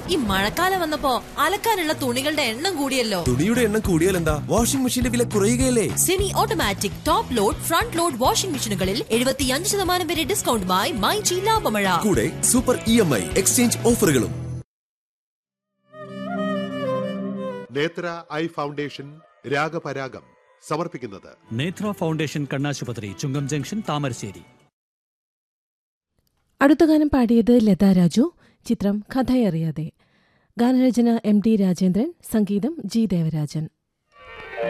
ഈ മഴക്കാലം വന്നപ്പോ അലക്കാനുള്ള തുണികളുടെ എണ്ണം കൂടിയല്ലോ തുണിയുടെ എണ്ണം കൂടിയാൽ എന്താ വാഷിംഗ് മെഷീന്റെ വില കുറയുകയല്ലേ semi automatic top load front load washing മെഷീനുകളിൽ എഴുപത്തിയഞ്ച് ശതമാനം വരെ ഡിസ്കൗണ്ടുമായി മൈ ജി ലാഭമഴ കൂടെ super E M I exchange ഓഫറുകളും നേത്ര ഐ ഫൗണ്ടേഷൻ രാഗപരാഗം സമർപ്പിക്കുന്നത് നേത്ര ഫൗണ്ടേഷൻ കണ്ണാശുപത്രി ചുങ്കം ജംഗ്ഷൻ താമരശ്ശേരി അടുത്ത ഗാനം പാടിയത് ലതാ രാജു ചിത്രം കഥയറിയാതെ ഗാനരചന എം ഡി രാജേന്ദ്രൻ സംഗീതം ജി ദേവരാജൻ